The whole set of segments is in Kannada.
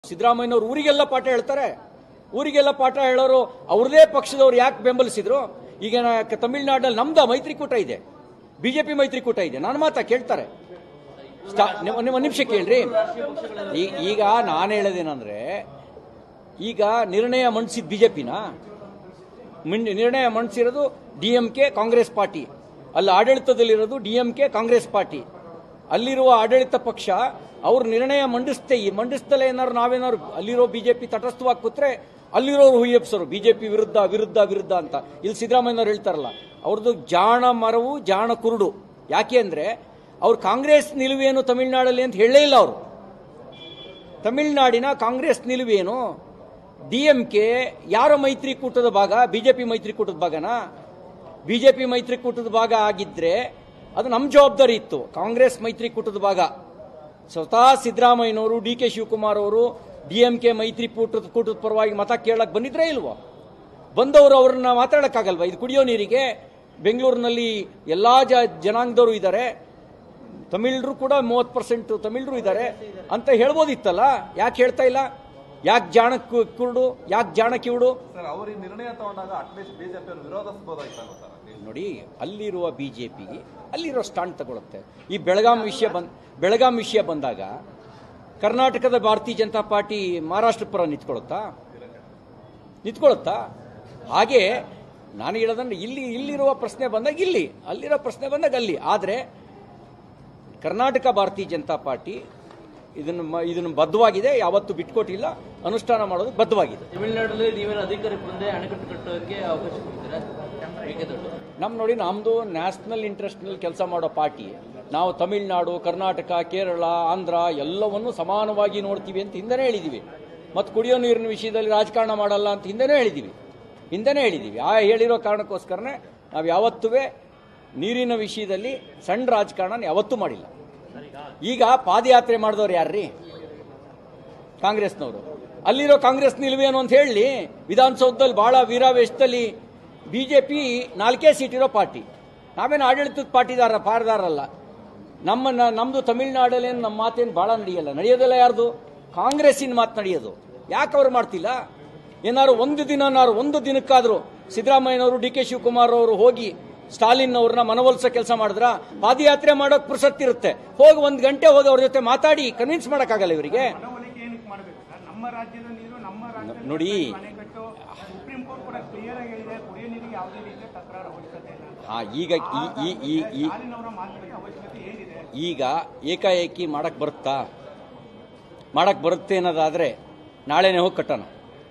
ಸಿದ್ದರಾಮಯ್ಯನವ್ರು ಊರಿಗೆಲ್ಲ ಪಾಠ ಹೇಳ್ತಾರೆ ಊರಿಗೆಲ್ಲ ಪಾಠ ಹೇಳೋರು ಅವ್ರದೇ ಪಕ್ಷದವ್ರು ಯಾಕೆ ಬೆಂಬಲಿಸಿದ್ರು ಈಗ ನಾ- ತಮಿಳ್ನಾಡಲ್ಲಿ ನಮ್ದ ಮೈತ್ರಿಕೂಟ ಇದೆ ಬಿಜೆಪಿ ಮೈತ್ರಿಕೂಟ ಇದೆ ನನ್ನ ಮಾತಾ ಕೇಳ್ತಾರೆ ಸ್ಟಾ- ನೀವು- ನೀವು ಒಂದು ನಿಮಿಷ ಕೇಳ್ರಿ ಈ- ಈಗ ನಾನು ಹೇಳೋದೇನಂದ್ರೆ ಈಗ ನಿರ್ಣಯ ಮಂಡಿಸಿದ ಬಿಜೆಪಿನ ನಿರ್ಣಯ ಮಂಡಿಸಿರೋದು D M K Congress party ಅಲ್ಲಿ ಆಡಳಿತದಲ್ಲಿರೋದು D M K Congress party ಅಲ್ಲಿರುವ ಆಡಳಿತ ಪಕ್ಷ ಅವ್ರ ನಿರ್ಣಯ ಮಂಡಿಸ್ತೇ ಮಂಡಿಸ್ತಲೇ ಏನಾದ್ರು ನಾವೇನಾದ್ರು ಅಲ್ಲಿರೋ ಬಿಜೆಪಿ ತಟಸ್ಥವಾಗಿ ಕೂತ್ರೆ ಅಲ್ಲಿರೋರು ಹುಯ್ಯಪ್ಸರು ಬಿಜೆಪಿ ವಿರುದ್ಧ ವಿರುದ್ಧ ವಿರುದ್ಧ ಅಂತ ಇಲ್ಲಿ ಸಿದ್ದರಾಮಯ್ಯನವ್ರು ಹೇಳ್ತಾರಲ್ಲ ಅವ್ರದ್ದು ಜಾಣ ಮರವು ಜಾಣ ಕುರುಡು ಯಾಕೆ ಅಂದ್ರೆ ಅವ್ರು ಕಾಂಗ್ರೆಸ್ ನಿಲುವೇನು ತಮಿಳುನಾಡಲ್ಲಿ ಅಂತ ಹೇಳಲೇ ಇಲ್ಲ ಅವರು ತಮಿಳುನಾಡಿನ ಕಾಂಗ್ರೆಸ್ ನಿಲುವೇನು ಡಿ ಎಂ ಕೆ ಯಾರ ಮೈತ್ರಿಕೂಟದ ಭಾಗ ಬಿಜೆಪಿ ಮೈತ್ರಿಕೂಟದ ಭಾಗನಾ ಬಿಜೆಪಿ ಮೈತ್ರಿಕೂಟದ ಭಾಗ ಆಗಿದ್ರೆ ಅದು ನಮ್ಮ ಜವಾಬ್ದಾರಿ ಇತ್ತು ಕಾಂಗ್ರೆಸ್ ಮೈತ್ರಿಕೂಟದ ಭಾಗ ಸ್ವತಃ ಸಿದ್ದರಾಮಯ್ಯನವರು ಡಿ ಕೆ ಶಿವಕುಮಾರ್ ಅವರು ಡಿ ಎಂ ಕೆ ಮೈತ್ರಿಕೂಟದ ಕೂಟದ ಪರವಾಗಿ ಮತ ಕೇಳಕ್ ಬಂದಿದ್ರೇ ಇಲ್ವೋ ಬಂದವರು ಅವ್ರನ್ನ ಮಾತಾಡಕ್ಕಾಗಲ್ವಾ ಇದು ಕುಡಿಯೋ ನೀರಿಗೆ ಬೆಂಗಳೂರಿನಲ್ಲಿ ಎಲ್ಲಾ ಜ ಜನಾಂಗದವರು ಇದ್ದಾರೆ ತಮಿಳರು ಕೂಡ ಮೂವತ್ತು ಪರ್ಸೆಂಟ್ ತಮಿಳರು ಇದ್ದಾರೆ ಅಂತ ಹೇಳ್ಬೋದಿತ್ತಲ್ಲ ಯಾಕೆ ಹೇಳ್ತಾ ಇಲ್ಲ ಯಾಕೆ ಜಾಣ ಕು- ಕುರುಡು ಯಾಕೆ ಜಾಣ ಕಿವುಡು ಸರ್ ಅವ್ರು ಈ ನಿರ್ಣಯ ತಗೊಂಡಾಗ ಅಟ್ಲೀಸ್ಟ್ ಬಿಜೆಪಿ ಅವರು ವಿರೋಧಿಸಬಹುದಾಗಿತ್ತಲ್ಲ ಸರ್ ನೋಡಿ ಅಲ್ಲಿರುವ ಬಿಜೆಪಿಗೆ ಅಲ್ಲಿರೋ ಸ್ಟಾಂಡ್ ತಗೊಳುತ್ತೆ ಈ ಬೆಳಗಾಂ ವಿಷಯ ಬಂದ್ ಬೆಳಗಾಂ ವಿಷಯ ಬಂದಾಗ ಕರ್ನಾಟಕದ ಭಾರತೀಯ ಜನತಾ ಪಾರ್ಟಿ ಮಹಾರಾಷ್ಟ್ರ ಪರ ನಿಂತ್ಕೊಳ್ಳುತ್ತಾ ನಿಂತ್ಕೊಳ್ಳುತ್ತಾ ಹಾಗೆ ನಾನು ಹೇಳೋದಂದ್ರೆ ಇಲ್ಲಿ ಇಲ್ಲಿರುವ ಪ್ರಶ್ನೆ ಬಂದಾಗ ಇಲ್ಲಿ ಅಲ್ಲಿರೋ ಪ್ರಶ್ನೆ ಬಂದಾಗ ಅಲ್ಲಿ ಆದರೆ ಕರ್ನಾಟಕ ಭಾರತೀಯ ಜನತಾ ಪಾರ್ಟಿ ಇದನ್ನು ಮ- ಇದನ್ನು ಬದ್ಧವಾಗಿದೆ ಯಾವತ್ತೂ ಬಿಟ್ಕೊಟ್ಟಿಲ್ಲ ಅನುಷ್ಠಾನ ಮಾಡೋದಕ್ಕೆ ಬದ್ಧವಾಗಿದೆ ತಮಿಳುನಾಡಲ್ಲಿ ನೀವೇನು ಅಧಿಕಾರಕ್ಕೆ ಬಂದ್ರೆ ಅಣೆಕಟ್ಟು ಕಟ್ಟೋದಕ್ಕೆ ಅವಕಾಶ ಕೊಡ್ತೀರಾ ಮೇಕೆದಾಟು ನಮ್ಮ ನೋಡಿ ನಮ್ಮದು ನ್ಯಾಷನಲ್ ಇಂಟ್ರೆಸ್ಟ್ನಲ್ಲಿ ಕೆಲಸ ಮಾಡೋ ಪಾರ್ಟಿ ನಾವು ತಮಿಳುನಾಡು ಕರ್ನಾಟಕ ಕೇರಳ ಆಂಧ್ರ ಎಲ್ಲವನ್ನು ಸಮಾನವಾಗಿ ನೋಡ್ತೀವಿ ಅಂತ ಹಿಂದೆನೇ ಹೇಳಿದ್ದೀವಿ ಮತ್ತು ಕುಡಿಯೋ ನೀರಿನ ವಿಷಯದಲ್ಲಿ ರಾಜಕಾರಣ ಮಾಡಲ್ಲ ಅಂತ ಹಿಂದೆನೇ ಹೇಳಿದ್ದೀವಿ ಹಿಂದೆನೇ ಹೇಳಿದ್ದೀವಿ ಆ ಹೇಳಿರೋ ಕಾರಣಕ್ಕೋಸ್ಕರನೇ ನಾವು ಯಾವತ್ತೂ ನೀರಿನ ವಿಷಯದಲ್ಲಿ ಸಣ್ಣ ರಾಜಕಾರಣ ಯಾವತ್ತೂ ಮಾಡಿಲ್ಲ ಈಗ ಪಾದಯಾತ್ರೆ ಮಾಡಿದವ್ರು ಯಾರ್ರೀ ಕಾಂಗ್ರೆಸ್ನವರು ಅಲ್ಲಿರೋ ಕಾಂಗ್ರೆಸ್ ನಿಲುವೇನು ಅಂತ ಹೇಳಿ ವಿಧಾನಸೌಧದಲ್ಲಿ ಬಹಳ ವೀರಾವೇಶದಲ್ಲಿ ಬಿಜೆಪಿ ನಾಲ್ಕೇ ಸೀಟ್ ಇರೋ ಪಾರ್ಟಿ ನಾವೇನು ಆಡಳಿತದ ಪಾರ್ಟಿದಾರ ಪಾರದಾರಲ್ಲ ನಮ್ಮ ನ- ನಮ್ದು ತಮಿಳುನಾಡಲ್ಲಿ ನಮ್ಮ ಮಾತೇನು ಬಹಳ ನಡೆಯಲ್ಲ ನಡೆಯೋದಿಲ್ಲ ಯಾರ್ದು ಕಾಂಗ್ರೆಸ್ಸಿನ ಮಾತು ನಡೆಯೋದು ಯಾಕೆ ಅವ್ರು ಮಾಡ್ತಿಲ್ಲ ಏನಾದ್ರು ಒಂದು ದಿನನಾರು ಒಂದು ದಿನಕ್ಕಾದ್ರು ಸಿದ್ದರಾಮಯ್ಯನವರು ಡಿ ಕೆ ಶಿವಕುಮಾರ್ ಅವರು ಹೋಗಿ ಸ್ಟಾಲಿನ್ ಅವ್ರನ್ನ ಮನವೊಲಿಸೋ ಕೆಲಸ ಮಾಡಿದ್ರ ಪಾದಯಾತ್ರೆ ಮಾಡೋಕ್ ಪುರ್ಸತ್ತಿರುತ್ತೆ ಹೋಗಿ ಒಂದು ಗಂಟೆ ಹೋಗಿ ಅವ್ರ ಜೊತೆ ಮಾತಾಡಿ ಕನ್ವಿನ್ಸ್ ಮಾಡೋಕ್ಕಾಗಲ್ಲ ಇವರಿಗೆ ಮನವೊಲಿಕೆ ಏನಕ್ಕೆ ಮಾಡಬೇಕು ಸರ್ ನಮ್ಮ ರಾಜ್ಯದ ನೀರು ನಮ್ಮ ರಾಜ್ಯದ ನೋಡಿ. ಅಣೆಕಟ್ಟು ಸುಪ್ರೀಂ ಕೋರ್ಟ್ ಕೂಡ ಕ್ಲಿಯರ್ ಆಗಿ ಹೇಳಿದೆ ಕುಡಿಯೋ ನೀರಿಗೆ ಯಾವುದೇ ರೀತಿಯ ತಕರಾರು ಅವಶ್ಯಕತೆ ಇಲ್ಲ ಹಾ ಈಗ ಈ ಈ ಈ ಈ ಸ್ಟಾಲಿನ್ ಅವರ ಮಾತುಗಳಿಗೆ ಅವಶ್ಯಕತೆ ಏನಿದೆ ಈಗ ಏಕಾಏಕಿ ಮಾಡಕ್ ಬರುತ್ತಾ ಮಾಡಕ್ ಬರುತ್ತೆ ಅನ್ನೋದಾದ್ರೆ ನಾಳೆನೆ ಹೋಗಿ ಕಟ್ಟೋಣ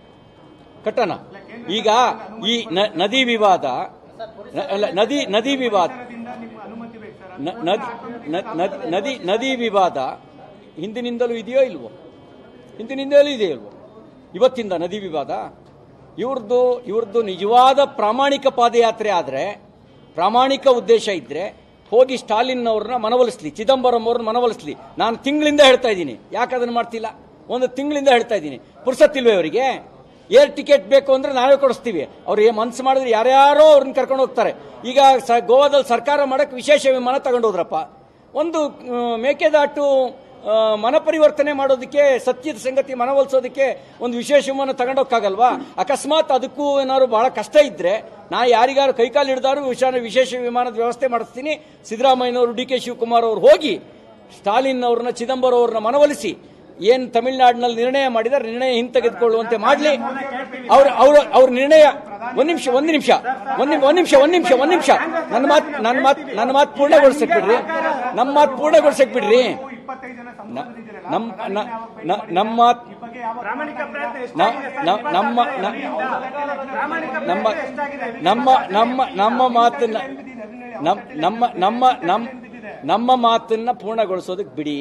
ಕಟ್ಟೋಣ ಈಗ ಈ ನ- ನದಿ ವಿವಾದ ನ- ಅಲ್ಲ, ನದಿ ನದಿ ವಿವಾದ ಸರ್ಕಾರದಿಂದ ನಿಮ್ಮ ಅನುಮತಿ ಬೇಕು ಸರ್ ನ- ನದಿ ನ- ನದಿ- ನದಿ ನದಿ ವಿವಾದ ಹಿಂದಿನಿಂದಲೂ ಇದೆಯೋ ಇಲ್ವೋ ಹಿಂದಿನಿಂದಲೂ ಇದೆಯೋ ಇಲ್ವೋ ಇವತ್ತಿಂದ ನದಿ ವಿವಾದ ಇವ್ರದ್ದು ಇವ್ರದ್ದು ನಿಜವಾದ ಪ್ರಾಮಾಣಿಕ ಪಾದಯಾತ್ರೆ ಆದರೆ ಪ್ರಾಮಾಣಿಕ ಉದ್ದೇಶ ಇದ್ರೆ ಹೋಗಿ ಸ್ಟಾಲಿನ್ ಅವ್ರನ್ನ ಮನವೊಲಿಸ್ಲಿ ಚಿದಂಬರಂ ಅವ್ರನ್ನ ಮನವೊಲಿಸ್ಲಿ ನಾನು ತಿಂಗಳಿಂದ ಹೇಳ್ತಾ ಇದ್ದೀನಿ ಯಾಕೆ ಅದನ್ನ ಮಾಡ್ತಿಲ್ಲ ಒಂದು ತಿಂಗಳಿಂದ ಹೇಳ್ತಾ ಇದ್ದೀನಿ ಪುರ್ಸತ್ತಿಲ್ವೇ ಅವರಿಗೆ ಏರ್ ಟಿಕೆಟ್ ಬೇಕು ಅಂದ್ರೆ ನಾವೇ ಕೊಡಿಸ್ತೀವಿ ಅವ್ರು ಏನ್ ಮನ್ಸು ಮಾಡಿದ್ರೆ ಯಾರ್ಯಾರೋ ಅವ್ರನ್ನ ಕರ್ಕೊಂಡು ಹೋಗ್ತಾರೆ ಈಗ ಸ- ಗೋವಾದಲ್ಲಿ ಸರ್ಕಾರ ಮಾಡಕ್ ವಿಶೇಷ ವಿಮಾನ ತಗೊಂಡು ಹೋದ್ರಪ್ಪ ಒಂದು ಆ, ಮೇಕೆದಾಟು ಆ, ಮನ ಪರಿವರ್ತನೆ ಮಾಡೋದಕ್ಕೆ ಸತ್ಯದ ಸಂಗತಿ ಮನವೊಲಿಸೋದಕ್ಕೆ ಒಂದು ವಿಶೇಷ ವಿಮಾನ ತಗೊಂಡೋಗಕ್ಕಾಗಲ್ವಾ ಅಕಸ್ಮಾತ್ ಅದಕ್ಕೂ ಏನಾದ್ರು ಬಹಳ ಕಷ್ಟ ಇದ್ರೆ ನಾ ಯಾರಿಗಾರು ಕೈಕಾಲು ಹಿಡಿದಾರು ವಿಶಾಲ ವಿಶೇಷ ವಿಮಾನದ ವ್ಯವಸ್ಥೆ ಮಾಡಿಸ್ತೀನಿ ಸಿದ್ದರಾಮಯ್ಯನವರು ಡಿ ಕೆ ಶಿವಕುಮಾರ್ ಅವರು ಹೋಗಿ ಸ್ಟಾಲಿನ್ ಅವ್ರನ್ನ ಚಿದಂಬರಂ ಅವ್ರನ್ನ ಮನವೊಲಿಸಿ ಏನ್ ತಮಿಳುನಾಡಿನಲ್ಲಿ ನಿರ್ಣಯ ಮಾಡಿದಾರೆ ನಿರ್ಣಯ ಹಿಂತೆಗೆದುಕೊಳ್ಳುವಂತೆ ಮಾಡ್ಲಿ ಅವ್ರ ಅವ್ರ ಅವ್ರ ನಿರ್ಣಯ ಒಂದ್ ನಿಮಿಷ ಒಂದ್ ನಿಮಿಷ ಒಂದ್ ನಿಮಿಷ ಒಂದ್ ನಿಮಿಷ ಒಂದ್ ನಿಮಿಷ ಒಂದ್ ನಿಮಿಷ ನನ್ನ ಮಾತ್ ನನ್ನ ಮಾತ್ ನನ್ನ ಮಾತು ಪೂರ್ಣಗೊಳಿಸಕ್ ಬಿಡ್ರಿ ನಮ್ಮ ಮಾತು ಪೂರ್ಣಗೊಳಿಸಕ್ ಬಿಡ್ರಿ ಇಪ್ಪತ್ತೈದು ಜನ ನ- ಸಂಸದರಿದ್ದೀರಲ್ಲ, ನಮ್ ಪ್ರಧಾನಿ ನ- ಯಾವಾಗ ನ- ಭೇಟಿ ನಮ್ಮ ಮಾಡಿದ್ದಾರೆ? ಮಾತ್- ಈ ಬಗ್ಗೆ ಯಾವ ಪ್ರಾಮಾಣಿಕ ಪ್ರಯತ್ನ ನ- ಎಷ್ಟಾಗಿದೆ ಸರ್? ನ- ನಮ್ಮ ನ- ಪ್ರಾಮಾಣಿಕ ನಮ್ಮ ಪ್ರಯತ್ನ ಎಷ್ಟಾಗಿದೆ? ನಮ್ಮ ನಮ್ಮ ನಮ್ಮ ಮಾತನ್ನ ನಮ್ಮ ನಮ್ಮ ನಮ್ಮ ನಮ್ಮ ನಮ್ಮ ಮಾತನ್ನ ಪೂರ್ಣಗೊಳಿಸೋದಕ್ಕೆ ಬಿಡಿ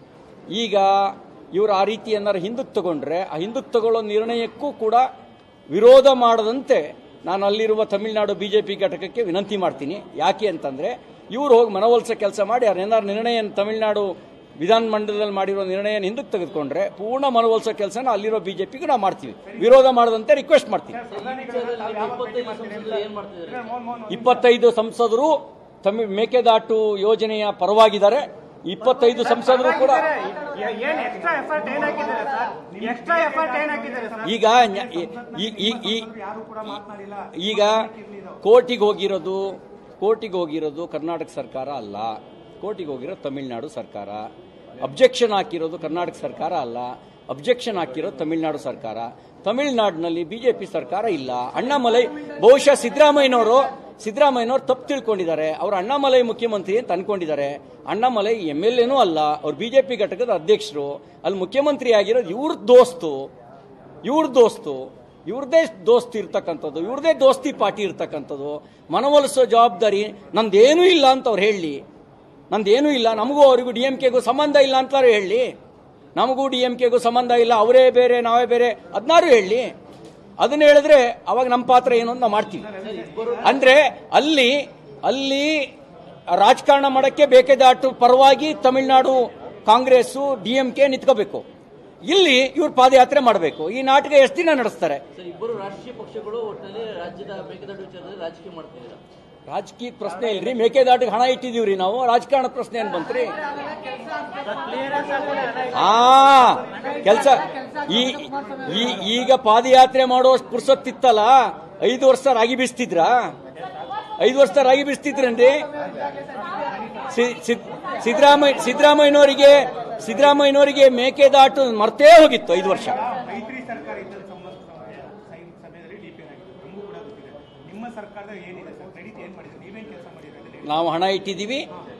ಈಗ ಇವರು ಆ ರೀತಿ ಏನಾರು ಹಿಂದಕ್ಕೆ ತಗೊಂಡ್ರೆ ಆ ಹಿಂದಕ್ಕೆ ತಗೊಳ್ಳೋ ನಿರ್ಣಯಕ್ಕೂ ಕೂಡ ವಿರೋಧ ಮಾಡದಂತೆ ನಾನು ಅಲ್ಲಿರುವ ತಮಿಳುನಾಡು ಬಿಜೆಪಿ ಘಟಕಕ್ಕೆ ವಿನಂತಿ ಮಾಡ್ತೀನಿ ಯಾಕೆ ಅಂತಂದ್ರೆ ಇವರು ಹೋಗಿ ಮನವೊಲಿಸೋ ಕೆಲಸ ಮಾಡಿ ಅವ್ರೇನಾರು ನಿರ್ಣಯ ತಮಿಳುನಾಡು ವಿಧಾನ ಮಂಡಲದಲ್ಲಿ ಮಾಡಿರೋ ನಿರ್ಣಯ ಹಿಂದಕ್ಕೆ ತೆಗೆದುಕೊಂಡ್ರೆ ಪೂರ್ಣ ಮನವೊಲಿಸೋ ಕೆಲಸನ ಅಲ್ಲಿರೋ ಬಿಜೆಪಿಗೂ ನಾವು ಮಾಡ್ತೀವಿ ವಿರೋಧ ಮಾಡದಂತೆ ರಿಕ್ವೆಸ್ಟ್ ಮಾಡ್ತೀವಿ ಇಪ್ಪತ್ತೈದು ಸಂಸದರು ಏನ್ ಮಾಡ್ತಿದ್ದಾರೆ ಇಪ್ಪತ್ತೈದು ಸಂಸದರು ತಮಿಳ್ ಮೇಕೆದಾಟು ಯೋಜನೆಯ ಪರವಾಗಿದ್ದಾರೆ ಇಪ್ಪತ್ತೈದು ಸಂಸದರು ಕೂಡ ಏನ್ ಎಕ್ಸ್ಟ್ರಾ ಎಫರ್ಟ್ ಏನ್ ಹಾಕಿದ್ದಾರೆ ಸರ್ ಎಕ್ಸ್ಟ್ರಾ ಎಫರ್ಟ್ ಏನ್ ಹಾಕಿದ್ದಾರೆ ಸರ್ ಈಗ ನ್ಯ- ಈ- ಈ- ಈ- ಈ- ಯಾರು ಕೂಡ ಮಾತನಾಡಿಲ್ಲ ಈಗ ಕೋರ್ಟಿಗೆ ಹೋಗಿರೋದು ಕೋರ್ಟಿಗೆ ಹೋಗಿರೋದು ಕರ್ನಾಟಕ ಸರ್ಕಾರ ಅಲ್ಲ ಕೋರ್ಟಿಗೆ ಹೋಗಿರೋದು ತಮಿಳುನಾಡು ಸರ್ಕಾರ ಅಬ್ಜೆಕ್ಷನ್ ಹಾಕಿರೋದು ಕರ್ನಾಟಕ ಸರ್ಕಾರ ಅಲ್ಲ ಅಬ್ಜೆಕ್ಷನ್ ಹಾಕಿರೋದು ತಮಿಳುನಾಡು ಸರ್ಕಾರ ತಮಿಳುನಾಡಿನಲ್ಲಿ ಬಿಜೆಪಿ ಸರ್ಕಾರ ಇಲ್ಲ ಅಣ್ಣಾಮಲೈ ಬಹುಶಃ ಸಿದ್ದರಾಮಯ್ಯನವರು ಸಿದ್ದರಾಮಯ್ಯನವರು ತಪ್ಪು ತಿಳ್ಕೊಂಡಿದ್ದಾರೆ ಅವರು ಅಣ್ಣಾಮಲೈ ಮುಖ್ಯಮಂತ್ರಿ ಅಂತ ಅನ್ಕೊಂಡಿದ್ದಾರೆ ಅಣ್ಣಾಮಲೈ ಎಮ್ ಎಲ್ ಎನೂ ಅಲ್ಲ ಅವ್ರು ಬಿಜೆಪಿ ಘಟಕದ ಅಧ್ಯಕ್ಷರು ಅಲ್ಲಿ ಮುಖ್ಯಮಂತ್ರಿ ಆಗಿರೋದು ಇವ್ರ ದೋಸ್ತು ಇವ್ರ ದೋಸ್ತು ಇವ್ರದೇ ದೋಸ್ತಿ ಇರ್ತಕ್ಕಂಥದ್ದು ಇವ್ರದೇ ದೋಸ್ತಿ ಪಾರ್ಟಿ ಇರ್ತಕ್ಕಂಥದ್ದು ಮನವೊಲಿಸೋ ಜವಾಬ್ದಾರಿ ನಂದೇನೂ ಇಲ್ಲ ಅಂತ ಅವ್ರು ಹೇಳಿ ನಂದೇನೂ ಇಲ್ಲ ನಮಗೂ ಅವರಿಗೂ ಡಿ ಎಂ ಕೆಗೂ ಸಂಬಂಧ ಇಲ್ಲ ಅಂತಾರೆ ಹೇಳಿ ನಮಗೂ ಡಿ ಎಂ ಕೆಗೂ ಸಂಬಂಧ ಇಲ್ಲ ಅವರೇ ಬೇರೆ ನಾವೇ ಬೇರೆ ಅದನ್ನಾರು ಹೇಳಿ ಅದನ್ನ ಹೇಳಿದ್ರೆ ಅವಾಗ ನಮ್ಮ ಪಾತ್ರ ಏನು ಅಂತ ನಾವು ಮಾಡ್ತೀವಿ ಅಂದ್ರೆ ಅಲ್ಲಿ ಅಲ್ಲಿ ರಾಜಕಾರಣ ಮಾಡಕ್ಕೆ ಬೇಕಾದಷ್ಟು ಪರವಾಗಿ Tamil Nadu Congress D M K ನಿಂತ್ಕೋಬೇಕು ಇಲ್ಲಿ ಇವ್ರು ಪಾದಯಾತ್ರೆ ಮಾಡಬೇಕು ಈ ನಾಟಕ ಎಷ್ಟು ದಿನ ನಡೆಸ್ತಾರೆ ಸರ್ ಇಬ್ಬರು ರಾಷ್ಟ್ರೀಯ ಪಕ್ಷಗಳು ಒಟ್ಟಿನಲ್ಲಿ ರಾಜ್ಯದ ಮೇಕೆದಾಟು ವಿಚಾರದಲ್ಲಿ ರಾಜಕೀಯ ಮಾಡ್ತಿದ್ದಾರೆ ರಾಜಕೀಯ ಪ್ರಶ್ನೆ ಇಲ್ರಿ ಮೇಕೆದಾಟಿಗೆ ಹಣ ಇಟ್ಟಿದೀವ್ರಿ ನಾವು ರಾಜಕಾರಣ ಪ್ರಶ್ನೆ ಏನ್ ಬಂತ್ರಿ ಆ ಕೆಲಸ ಈ ಈ- ಈಗ ಪಾದಯಾತ್ರೆ ಮಾಡೋ ಪುರ್ಸೊತ್ತಿತ್ತಲ್ಲ ಐದು ವರ್ಷ ರಾಗಿ ಬೀಸ್ತಿದ್ರ ಐದು ವರ್ಷ ರಾಗಿ ಬೀಸ್ತಿದ್ರನ್ರಿ ಸಿ- ಸಿದ್- ಸಿದ್ದರಾಮಯ್ಯ ಸಿದ್ದರಾಮಯ್ಯನವರಿಗೆ ಸಿದ್ದರಾಮಯ್ಯನವರಿಗೆ ಮೇಕೆದಾಟು ಮರ್ತೇ ಹೋಗಿತ್ತು ಐದು ವರ್ಷ ಮೈತ್ರಿ ಸರ್ಕಾರ ಇದ್ದ ಸಂಬಂಧ ಸಮಯದಲ್ಲಿ ಡಿಪಿ ಆಗಿತ್ತು ನಮಗೂ ಕೂಡ ಗೊತ್ತಿದೆ ನಿಮ್ಮ ಸರ್ಕಾರದ ಏನಿದೆ ಸರ್ ಕ್ರೆಡಿಟ್ ಏನ್ ಮಾಡಿದ್ರೆ ನೀವೇನ್ ಕೆಲಸ ಮಾಡಿದ್ರೆ ಅದನ್ನ ಹೇಳಿ. ನಾವು ಹಣ ಇಟ್ಟಿದ್ದೀವಿ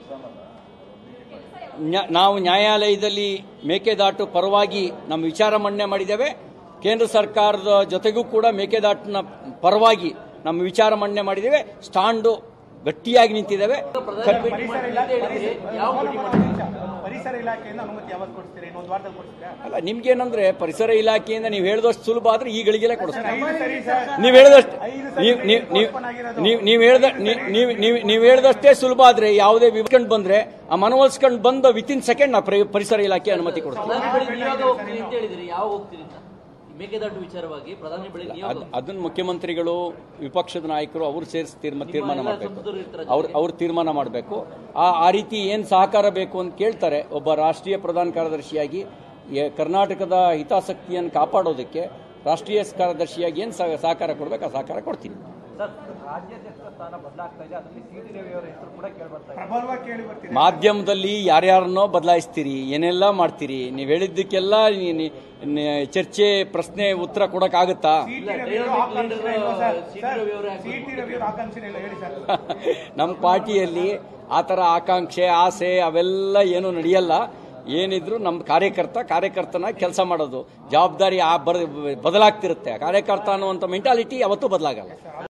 ನ್ಯಾ- ನಾವು ನ್ಯಾಯಾಲಯದಲ್ಲಿ ಮೇಕೆದಾಟು ಪರವಾಗಿ ನಮ್ಮ ವಿಚಾರ ಮಂಡನೆ ಮಾಡಿದ್ದೇವೆ ಕೇಂದ್ರ ಸರ್ಕಾರದ ಜೊತೆಗೂ ಕೂಡ ಮೇಕೆದಾಟಿನ ಪರವಾಗಿ ನಮ್ಮ ವಿಚಾರ ಮಂಡನೆ ಮಾಡಿದ್ದೇವೆ ಸ್ಟಾಂಡು ಗಟ್ಟಿಯಾಗಿ ನಿಂತಿದ್ದೇವೆ ಪ್ರಧಾನಿ ಭೇಟಿ ಮಾಡ್ತೀನಿ ಅಂತ ಹೇಳಿದ್ರಿ ಯಾವ ಭೇಟಿ ಮಾಡ್ತೀರಿ ಪರಿಸರ ಇಲಾಖೆಯಿಂದ ಅನುಮತಿ ಯಾವಾಗ ಕೊಡ್ತೀರಾ ಇನ್ನೊಂದು ವಾರದಲ್ಲಿ ಕೊಡ್ತೀರಾ ಅಲ್ಲ ನಿಮ್ಗೇನಂದ್ರೆ ಪರಿಸರ ಇಲಾಖೆಯಿಂದ ನೀವು ಹೇಳಿದಷ್ಟು ಸುಲಭ ಆದ್ರೆ ಈ ಗಳಿಗೆಲ್ಲ ಕೊಡಿಸ್ತಾರೆ ಐದು ಸರಿ ಸರ್ ನೀವು ಹೇಳಿದಷ್ಟು ಐದು ಸರಿ ನೀವು ನೀವು ನೀವು postpone ಆಗಿರೋದು. ನೀವು ನೀವು ಹೇಳ್ದ ನೀವು ನೀವು ನೀವು ಹೇಳ್ದಷ್ಟೇ ಸುಲಭ ಆದ್ರೆ ಯಾವುದೇ ವಿಭ್ಕೊಂಡು ಬಂದ್ರೆ ಆ ಮನವೊಲಿಸ್ಕೊಂಡು ಬಂದ ವಿತಿನ್ ಸೆಕೆಂಡ್ ನಾ ಪ್ರ- ಪರಿಸರ ಇಲಾಖೆ ಅನುಮತಿ ಕೊಡ್ತೀವಿ ಪ್ರಧಾನಿ ಬಳಿ ನೀವಾಗ ಹೋಗ್ತೀನಿ ಅಂತ ಹೇಳಿದ್ರಿ ಯಾವ ಹೋಗ್ತೀರಿ ಅಂತ ಈ ಮೇಕೆದಾಟು ವಿಚಾರವಾಗಿ ಪ್ರಧಾನಿ ಬಳಿ ನೀವು ಅದ್- ಅದನ್ನ ಮುಖ್ಯಮಂತ್ರಿಗಳು ವಿಪಕ್ಷದ ನಾಯಕರು ಅವರು ಸೇರಿಸಿ ತೀರ್ಮ ತೀರ್ಮಾನ ಎಲ್ಲ ಮಾಡಬೇಕು ಸಂಸದರು ಇರ್ತಾರೆ ಅವ್ರು ಅವ್ರು ತೀರ್ಮಾನ ಮಾಡಬೇಕು ಆ ಆ ರೀತಿ ಏನು ಸಹಕಾರ ಬೇಕು ಅಂತ ಕೇಳ್ತಾರೆ ಒಬ್ಬ ರಾಷ್ಟ್ರೀಯ ಪ್ರಧಾನ ಕಾರ್ಯದರ್ಶಿಯಾಗಿ ಎ- ಕರ್ನಾಟಕದ ಹಿತಾಸಕ್ತಿಯನ್ನು ಕಾಪಾಡೋದಕ್ಕೆ ರಾಷ್ಟ್ರೀಯ ಕಾರ್ಯದರ್ಶಿಯಾಗಿ ಏನು ಸಹಕಾರ ಕೊಡ್ಬೇಕು ಆ ಸಹಕಾರ ಕೊಡ್ತೀನಿ ಪ್ರಬಲವಾಗಿ ಕೇಳಿ ಬರ್ತೀರಾ ಮಾಧ್ಯಮದಲ್ಲಿ ಯಾರ್ಯಾರನ್ನೋ ಬದಲಾಯಿಸ್ತೀರಿ ಏನೆಲ್ಲ ಮಾಡ್ತೀರಿ ನೀವು ಹೇಳಿದ್ದಕ್ಕೆಲ್ಲ ನೀ- ನೀ- ನೀ- ಚರ್ಚೆ ಪ್ರಶ್ನೆ ಉತ್ತರ ಕೊಡಕ್ಕಾಗುತ್ತಾ ಸಿಟಿ ರವಿ ಡೈನಾಮಿಕ್ ಆಕಾಂಕ್ಷೆ ಇಲ್ಲ ಸರ್. ಸಿಟಿ ಸರ್, ರವಿ ಅವರೇ ಸಿಟಿ ರವಿ ಅವ್ರ ಆಕಾಂಕ್ಷೆ ಇಲ್ಲ ಹೇಳಿ ಸರ್ ನಮ್ಮ ಪಾರ್ಟಿಯಲ್ಲಿ ಆ ಥರ ಆಕಾಂಕ್ಷೆ ಆಸೆ ಅವೆಲ್ಲ ಏನು ನಡೆಯಲ್ಲ ಏನಿದ್ರು ನಮ್ಮ ಕಾರ್ಯಕರ್ತ ಕಾರ್ಯಕರ್ತನ ಕೆಲಸ ಮಾಡೋದು ಜವಾಬ್ದಾರಿ ಆ ಬರ ಬದಲಾಗ್ತಿರುತ್ತೆ ಕಾರ್ಯಕರ್ತ ಅನ್ನುವಂಥ ಮೆಂಟಾಲಿಟಿ ಯಾವತ್ತೂ ಬದಲಾಗಲ್ಲ